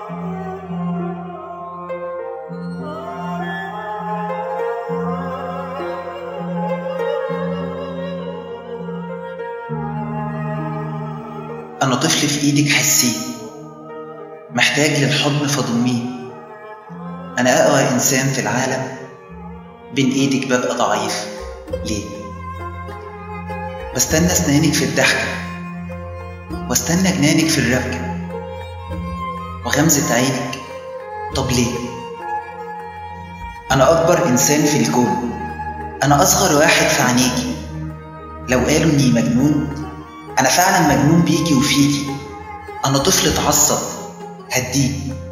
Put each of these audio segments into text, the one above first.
أنا طفل في إيدك حسيه محتاج للحضن فضميه أنا أقوى إنسان في العالم بين إيدك ببقى ضعيف ليه؟ بستنى أسنانك في الضحكة واستنى جنانك في الربكة وغمزة عينك طب ليه؟ أنا أكبر إنسان في الكون أنا أصغر واحد في عينيكي لو قالوا إني مجنون أنا فعلا مجنون بيكي وفيكي أنا طفل اتعصب هديه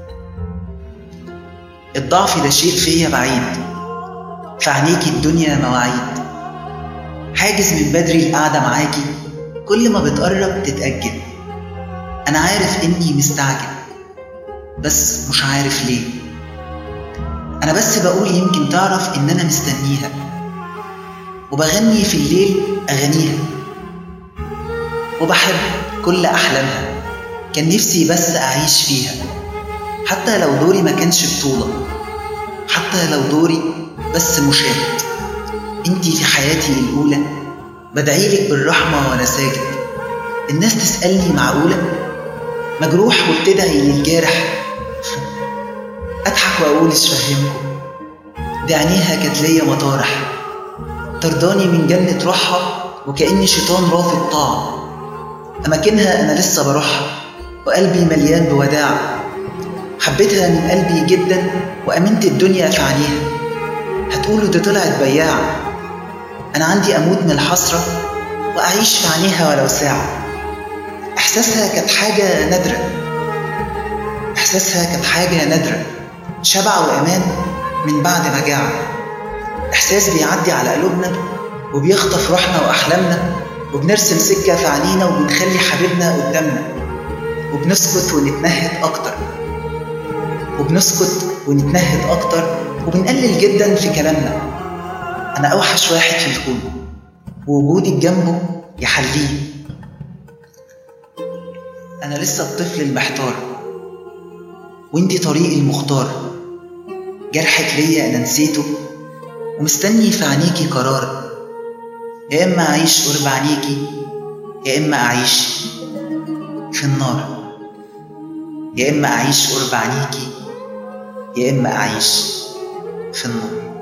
الضعف ده شيء فيا بعيد في عينيكي الدنيا مواعيد حاجز من بدري القعدة معاكي كل ما بتقرب تتأجل أنا عارف إني مستعجل بس مش عارف ليه أنا بس بقول يمكن تعرف إن أنا مستنيها وبغني في الليل أغانيها وبحب كل أحلامها كان نفسي بس أعيش فيها حتى لو دوري ما كانش بطولة حتى لو دوري بس مشاهد انتي في حياتي الأولى بدعيلك بالرحمة وأنا ساجد الناس تسألني معقولة مجروح وبتدعي للجارح أضحك وأقول مش فاهمكم دي عينيها كانت ليا مطارح طرداني من جنة روحها وكأني شيطان رافض طاعة أماكنها أنا لسه بروحها وقلبي مليان بوداع حبيتها من قلبي جدا وأمنت الدنيا في عينيها هتقولوا دي طلعت بياعة أنا عندي أموت من الحسرة وأعيش في عينيها ولو ساعة إحساسها كانت حاجة نادرة إحساسها كانت حاجة نادرة شبع وأمان من بعد مجاعة إحساس بيعدي على قلوبنا وبيخطف روحنا وأحلامنا وبنرسم سكة في عينينا وبنخلي حبيبنا قدامنا وبنسكت ونتنهد أكتر وبنسكت ونتنهد أكتر وبنقلل جدا في كلامنا أنا أوحش واحد في الكون ووجودك جنبه يحليه أنا لسه الطفل المحتار وانتي طريقي المختار جرحك ليا أنا نسيته ومستني في عينيكي قرار يا إما أعيش قرب عينيكي يا إما أعيش في النار يا إما أعيش قرب عينيكي يا إما أعيش في النار